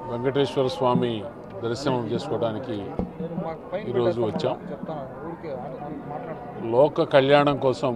వెంకటేశ్వర స్వామి దర్శనం చేసుకోవడానికి నేను మాకు పైన ఈరోజు పెట్టేస్తాను వచ్చాం. చెప్తాను ఊరికే అని- అని మాట్లాడుతున్నాను లోక కళ్యాణం కోసం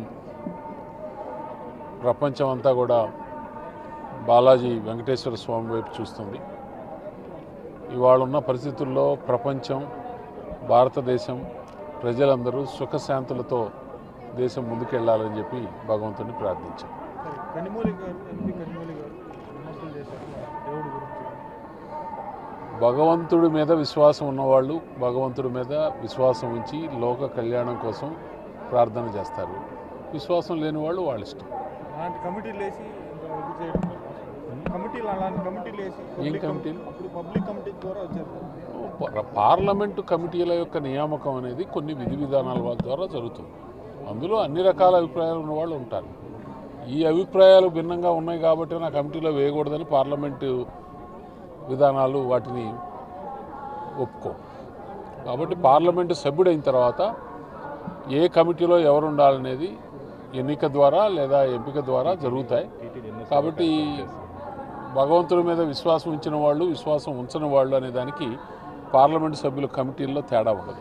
ప్రపంచం అంతా కూడా బాలాజీ వెంకటేశ్వర స్వామి వైపు చూస్తుంది ఇవాళ ఉన్న పరిస్థితుల్లో ప్రపంచం భారతదేశం ప్రజలందరూ సుఖశాంతులతో దేశం ముందుకెళ్లాలని చెప్పి భగవంతుని ప్రార్థించాం సరే కనిమూలి గారు ఎంపీ కనిమూలి గారు విమర్శలు చేశారు దేవుడి గురించి భగవంతుడి మీద విశ్వాసం ఉన్నవాళ్ళు భగవంతుడి మీద విశ్వాసం ఉంచి లోక కళ్యాణం కోసం ప్రార్థన చేస్తారు విశ్వాసం లేని వాళ్ళు వాళ్ళ ఇష్టం అలాంటి కమిటీలు వేసి ఇంకా ఇది చేయడం కమిటీలు అలాంటి కమిటీలు వేసి public కమి- కమిటీలు? అప్పుడు పబ్లిక్ కమిటీ ద్వారా వచ్చారు ప- పార్లమెంటు కమిటీల యొక్క నియామకం అనేది కొన్ని విధి విధానాల వా- ద్వారా జరుగుతుంది అందులో అన్ని రకాల అభిప్రాయాలు ఉన్న వాళ్ళు ఉంటారు ఈ అభిప్రాయాలు భిన్నంగా ఉన్నాయి కాబట్టి నా కమిటీలో వేయకూడదని పార్లమెంటు విధానాలు వాటిని ఒప్పుకో కాబట్టి పార్లమెంటు సభ్యుడైన తర్వాత ఏ కమిటీలో ఎవరు ఉండాలనేది ఎన్నిక ద్వారా లేదా ఎంపిక ద్వారా జరుగుతాయి కాబట్టి భగవంతుడి మీద విశ్వాసం ఉంచిన వాళ్ళు విశ్వాసం ఉంచని వాళ్ళు అనే దానికి పార్లమెంటు సభ్యుల కమిటీల్లో తేడా ఉండదు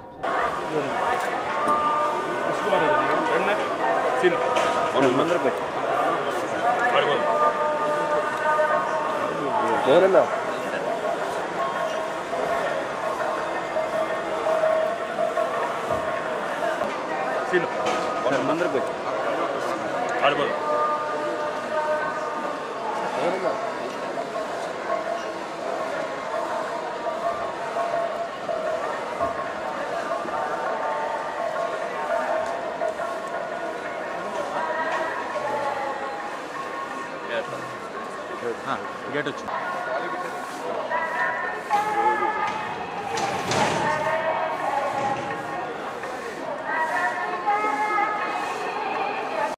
ఎవరన్నా అందరికి వచ్చి ఎవరన్నా గేట్ వచ్చింది